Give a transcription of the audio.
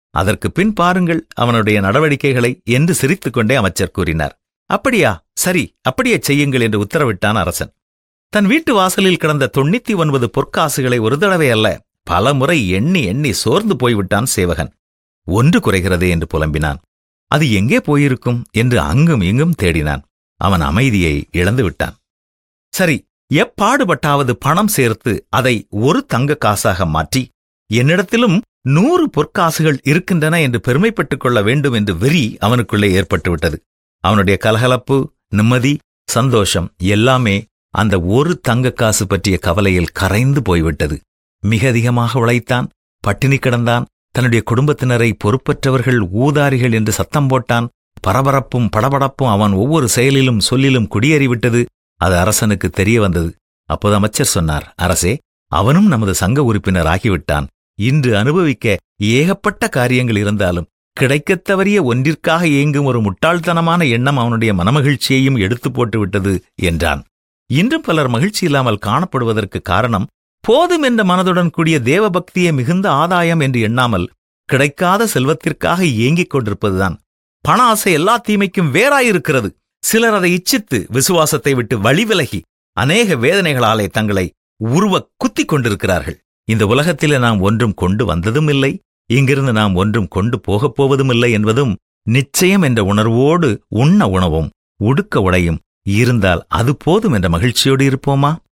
அதற்கு பின் பாருங்கள் அவனுடைய நடவடிக்கைகளை என்று சிரித்துக்கொண்டே அமைச்சர் கூறினார் அப்படியா சரி அப்படியே செய்யுங்கள் என்று உத்தரவிட்டான் அரசன் தன் வீட்டு வாசலில் கிடந்த தொண்ணூத்தி ஒன்பது பொற்காசுகளை ஒரு தடவை அல்ல பல முறை எண்ணி எண்ணி சோர்ந்து போய்விட்டான் சேவகன் ஒன்று குறைகிறது என்று புலம்பினான் அது எங்கே போயிருக்கும் என்று அங்கும் இங்கும் தேடினான் அவன் அமைதியை இழந்து விட்டான் சரி எப்பாடுபட்டாவது பணம் சேர்த்து அதை ஒரு தங்க காசாக மாற்றி என்னிடத்திலும் நூறு பொற்காசுகள் இருக்கின்றன என்று பெருமைப்பட்டுக் கொள்ள வேண்டும் என்று வெறி அவனுக்குள்ளே ஏற்பட்டுவிட்டது அவனுடைய கலகலப்பு நிம்மதி சந்தோஷம் எல்லாமே அந்த ஒரு தங்க காசு பற்றிய கவலையில் கரைந்து போய்விட்டது மிக அதிகமாக உழைத்தான் பட்டினி கிடந்தான் தன்னுடைய குடும்பத்தினரை பொறுப்பற்றவர்கள் ஊதாரிகள் என்று சத்தம் போட்டான் பரபரப்பும் படபடப்பும் அவன் ஒவ்வொரு செயலிலும் சொல்லிலும் குடியேறிவிட்டது அது அரசனுக்கு தெரிய வந்தது அப்போது அமைச்சர் சொன்னார் அரசே அவனும் நமது சங்க உறுப்பினர் ஆகிவிட்டான் இன்று அனுபவிக்க ஏகப்பட்ட காரியங்கள் இருந்தாலும் கிடைக்கத் தவறிய ஒன்றிற்காக இயங்கும் ஒரு முட்டாள்தனமான எண்ணம் அவனுடைய மனமகிழ்ச்சியையும் எடுத்து போட்டுவிட்டது என்றான் இன்றும் பலர் மகிழ்ச்சி இல்லாமல் காணப்படுவதற்கு காரணம் போதும் என்ற மனதுடன் கூடிய தேவபக்தியே மிகுந்த ஆதாயம் என்று எண்ணாமல் கிடைக்காத செல்வத்திற்காக ஏங்கிக் கொண்டிருப்பதுதான் பண ஆசை எல்லா தீமைக்கும் வேறாயிருக்கிறது சிலர் அதை இச்சித்து விசுவாசத்தை விட்டு வழிவிலகி அநேக வேதனைகளாலே தங்களை உருவ குத்திக் கொண்டிருக்கிறார்கள் இந்த உலகத்திலே நாம் ஒன்றும் கொண்டு வந்ததும் இல்லை இங்கிருந்து நாம் ஒன்றும் கொண்டு போகப் போவதும் இல்லை என்பதும் நிச்சயம் என்ற உணர்வோடு உண்ண உணவும் உடுக்க உடையும் இருந்தால் அது போதும் என்ற மகிழ்ச்சியோடு இருப்போமா